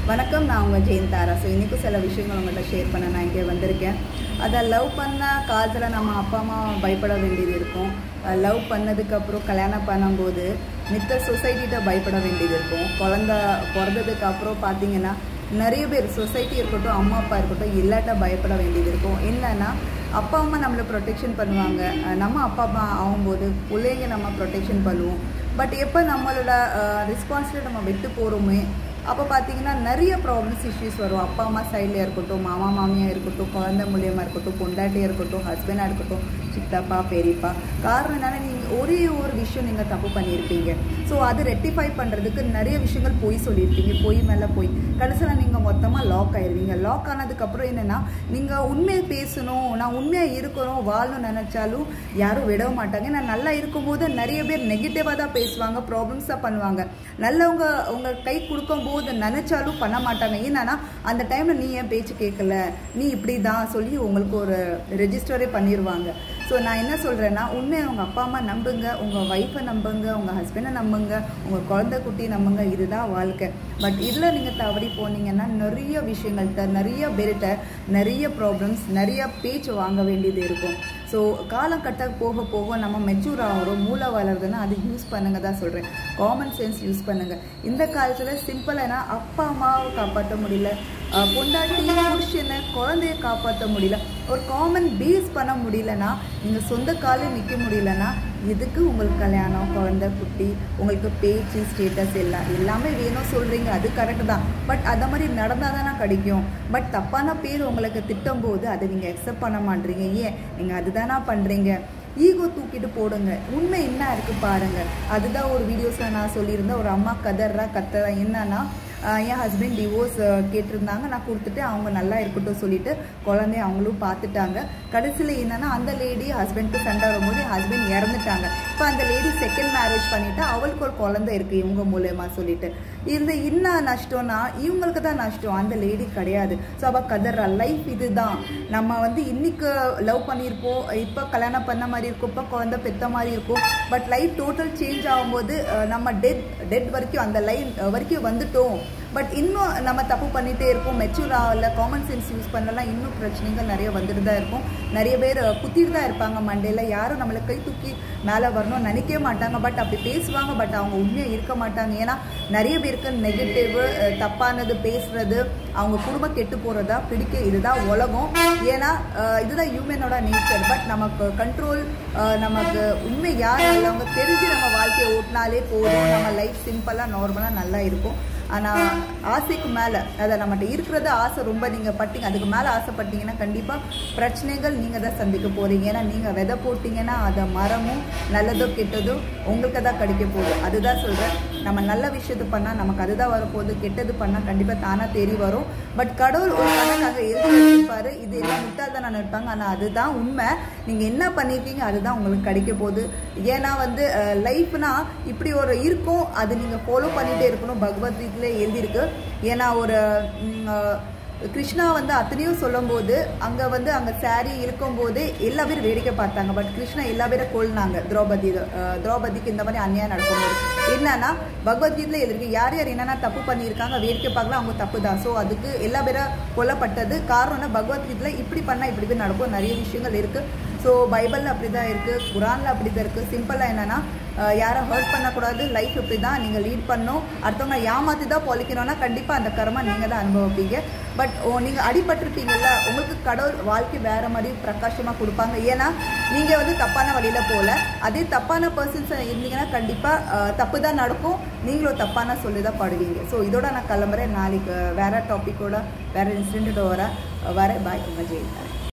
வணக்கம் நான் உங்கள் ஜெயின் தாரா ஸோ இன்றைக்கும் சில விஷயங்கள் உங்கள்கிட்ட ஷேர் பண்ண நான் இங்கே வந்திருக்கேன் அதை லவ் பண்ண காலத்தில் நம்ம அப்பா அம்மா பயப்பட வேண்டியது இருக்கும் லவ் பண்ணதுக்கப்புறம் கல்யாணம் பண்ணும்போது மித்த சொசைட்டிகிட்ட பயப்பட வேண்டியது இருக்கும் குழந்த பிறந்ததுக்கு அப்புறம் பார்த்தீங்கன்னா நிறைய பேர் சொசைட்டி இருக்கட்டும் அம்மா அப்பா இருக்கட்டும் இல்லாட்ட பயப்பட வேண்டியது இருக்கும் என்னன்னா அப்பா அம்மா நம்மளை ப்ரொடெக்ஷன் பண்ணுவாங்க அஹ் நம்ம அப்பா அம்மா ஆகும்போது பிள்ளைங்க நம்ம ப்ரொடெக்ஷன் பண்ணுவோம் பட் எப்போ நம்மளோட ரெஸ்பான்சிபிலிட்டி நம்ம விட்டு போகிறோமே அப்போ பார்த்தீங்கன்னா நிறைய ப்ராப்ளம்ஸ் இஷ்யூஸ் வரும் அப்பா அம்மா சைடில் இருக்கட்டும் மாமா மாமியாக இருக்கட்டும் குழந்தை மூலியமாக இருக்கட்டும் பொண்டாட்டியாக இருக்கட்டும் ஹஸ்பண்டாக இருக்கட்டும் சித்தப்பா பெரியப்பா காரணம் என்னன்னா நீங்கள் ஒரே ஒரு விஷயம் நீங்கள் தப்பு பண்ணியிருப்பீங்க ஸோ அது ரெக்டிஃபை பண்ணுறதுக்கு நிறைய விஷயங்கள் பொய் சொல்லியிருப்பீங்க பொய் மேலே பொய் கடைசியில் நீங்கள் மொத்தமாக லாக் ஆயிருவீங்க லாக் ஆனதுக்கப்புறம் என்னென்னா நீங்கள் உண்மையை பேசணும் நான் உண்மையாக இருக்கணும் வாழணும்னு நினச்சாலும் யாரும் விட மாட்டாங்க ஏன்னா நல்லா இருக்கும்போது நிறைய பேர் நெகட்டிவாக தான் பேசுவாங்க ப்ராப்ளம்ஸாக பண்ணுவாங்க நல்லவங்க உங்க கை கொடுக்கும் போது நினைச்சாலும் பண்ண மாட்டாங்க என்னன்னா அந்த டைம்ல நீ ஏன் பேச்சு கேட்கல நீ இப்படி தான் சொல்லி உங்களுக்கு ஒரு ரெஜிஸ்டரே பண்ணிடுவாங்க ஸோ நான் என்ன சொல்றேன்னா உண்மையை உங்க அப்பா அம்மா நம்புங்க உங்க ஒய்ஃபை நம்புங்க உங்க ஹஸ்பண்டை நம்புங்க உங்க குழந்தை குட்டி நம்புங்க இதுதான் வாழ்க்கை பட் இதில் நீங்கள் தவறி போனீங்கன்னா நிறைய விஷயங்கள்கிட்ட நிறைய பேர்கிட்ட நிறைய ப்ராப்ளம்ஸ் நிறைய பேச்சு வாங்க வேண்டியது இருக்கும் ஸோ காலம் கட்ட போக போக நம்ம மெச்சூர் ஆகிறோம் மூளை வளருதுன்னா அது யூஸ் பண்ணுங்க தான் சொல்கிறேன் காமன் சென்ஸ் யூஸ் பண்ணுங்க இந்த காலத்தில் சிம்பிளானா அப்பா அம்மாவை காப்பாற்ற முடியல அஹ் பொண்டாட்டி புருஷனை குழந்தைய காப்பாற்ற முடியல ஒரு காமன் பேஸ் பண்ண முடியலன்னா நீங்கள் சொந்த காலில் நிற்க முடியலன்னா இதுக்கு உங்களுக்கு கல்யாணம் குழந்தை குட்டி உங்களுக்கு பேச்சு ஸ்டேட்டஸ் எல்லாம் எல்லாமே வேணும் சொல்கிறீங்க அது கரெக்டு தான் பட் அந்த மாதிரி நடந்தால் தானே கிடைக்கும் பட் தப்பான பேர் உங்களுக்கு திட்டும் போது அதை நீங்கள் அக்செப்ட் பண்ண மாட்டீங்க ஏன் நீங்கள் அதுதானா பண்ணுறீங்க ஈகோ தூக்கிட்டு போடுங்க உண்மை என்ன இருக்கு பாருங்க அதுதான் ஒரு வீடியோஸ்ல நான் சொல்லியிருந்தேன் ஒரு அம்மா கதறா கத்துறா என்னன்னா ஆஹ் என் ஹஸ்பண்ட் டிவோர்ஸ் கேட்டிருந்தாங்க நான் கொடுத்துட்டு அவங்க நல்லா இருக்கட்டும் சொல்லிட்டு குழந்தைய அவங்களும் பார்த்துட்டாங்க கடைசியில் என்னன்னா அந்த லேடி ஹஸ்பண்ட்க்கு சண்டை வரும்போது ஹஸ்பண்ட் இறந்துட்டாங்க இப்போ அந்த லேடி செகண்ட் மேரேஜ் பண்ணிட்டு அவளுக்கு ஒரு குழந்தை இருக்கு இவங்க மூலயமா சொல்லிட்டு இந்த என்ன நஷ்டம்னா இவங்களுக்கு தான் நஷ்டம் அந்த லேடி கிடையாது ஸோ அவள் கதறா லைஃப் இதுதான் நம்ம வந்து இன்னைக்கு லவ் பண்ணியிருப்போம் இப்போ கல்யாணம் பண்ண மாதிரி இருக்கும் இப்போ குழந்தை பெத்த மாதிரி இருக்கும் பட் லைஃப் டோட்டல் சேஞ்ச் ஆகும்போது அஹ், நம்ம டெட் டெட் வரைக்கும் அந்த லைன் வரைக்கும் வந்துட்டோம் பட் இன்னும் நம்ம தப்பு பண்ணிட்டே இருப்போம் மெச்சூர் ஆகல காமன் சென்ஸ் யூஸ் பண்ணலாம் இன்னும் பிரச்சனைகள் நிறைய வந்துட்டு தான் இருக்கும் நிறைய பேர் குத்திட்டு தான் இருப்பாங்க மண்டேல யாரும் நம்மளை கை தூக்கி மேலே வரணும்னு நினைக்கவே மாட்டாங்க பட் அப்படி பேசுவாங்க பட் அவங்க உண்மையாக இருக்க மாட்டாங்க ஏன்னா நிறைய பேருக்கு நெகட்டிவ் தப்பானது பேசுறது அவங்க குடும்பம் கெட்டு போறதா பிடிக்க இதுதான் உலகம் ஏன்னா அஹ், இதுதான் ஹியூமனோட நேச்சர் பட் நமக்கு கண்ட்ரோல் நமக்கு உண்மை யார் நல்லவங்க தெரிஞ்சு நம்ம வாழ்க்கையை ஓட்டினாலே போதும் நம்ம லைஃப் சிம்பிளாக நார்மலாக நல்லா இருக்கும் ஆனால் ஆசைக்கு மேலே அதை நம்மகிட்ட இருக்கிறது ஆசை ரொம்ப நீங்கள் பட்டீங்க அதுக்கு மேலே ஆசைப்பட்டீங்கன்னா கண்டிப்பாக பிரச்சனைகள் நீங்கள் தான் சந்திக்க போகிறீங்க ஏன்னா நீங்கள் விதை போட்டிங்கன்னா அதை மரமும் நல்லதோ கெட்டதோ உங்களுக்கு தான் கிடைக்க போகுது அதுதான் சொல்கிறேன் நம்ம நல்ல விஷயத்தை பண்ணால் நமக்கு அதுதான் வரப்போகுது கெட்டது பண்ணால் கண்டிப்பாக தானாக தேடி வரும் பட் கடவுள் ஒரு கணக்காக எழுதி வச்சிருப்பாரு இது எல்லாம் முட்டாள் தான் நினைப்பாங்க ஆனால் அதுதான் உண்மை நீங்கள் என்ன பண்ணியிருக்கீங்க அதுதான் உங்களுக்கு கிடைக்க போகுது ஏன்னா வந்து லைஃப்னா இப்படி ஒரு இருக்கும் அது நீங்கள் ஃபாலோ பண்ணிகிட்டே இருக்கணும் பகவத்கீதையில எழுதியிருக்கு ஏன்னா ஒரு ம், அஹ், கிருஷ்ணா வந்து அத்தனையும் சொல்லும்போது அங்கே வந்து அங்கே saree இருக்கும்போது எல்லா பேரும் வேடிக்கை பார்த்தாங்க பட் கிருஷ்ணா எல்லா பேரும் கொள்னாங்க திரௌபதி அஹ், திரௌபதிக்கு இந்த மாதிரி அநியாயம் நடக்கும்போது என்னன்னா பகவத்கீதையில எழுதிருக்கு யார் யார் என்னென்ன தப்பு பண்ணியிருக்காங்க வேடிக்கை பார்க்கலாம் அவங்க தப்பு தான் ஸோ அதுக்கு எல்லா பேரும் கொல்லப்பட்டது காரணம்னா பகவத்கீதையில இப்படி பண்ணால் இப்படி போய் நடக்கும் நிறைய விஷயங்கள் இருக்கு ஸோ பைபிளில் அப்படி தான் இருக்குது குரானில் அப்படி தான் இருக்குது சிம்பிளாக என்னன்னா அஹ், யாரை ஹர்ட் பண்ணக்கூடாது லைஃப் இப்படி தான் நீங்கள் லீட் பண்ணணும் அடுத்தவங்க ஏமாற்றி தான் பொழைக்கணும்னா கண்டிப்பாக அந்த கர்மா நீங்கள் தான் அனுபவிப்பீங்க பட் நீங்கள் அடிபட்டிருப்பீங்கல்ல உங்களுக்கு கடவுள் வாழ்க்கை வேற மாதிரி பிரகாசமாக கொடுப்பாங்க ஏன்னா நீங்கள் வந்து தப்பான வழியில் போகல அதே தப்பான பர்சன்ஸ் இருந்தீங்கன்னா கண்டிப்பாக தப்பு தான் நடக்கும் நீங்களும் தப்பான சொல்லி தான் படுவீங்க ஸோ இதோட நான் கிளம்புறேன் நாளைக்கு வேற டாப்பிக்கோட வேற இன்சிடென்ட்டோட வர வரேன் பாய் உங்கள் ஜெயிக்கிறேன்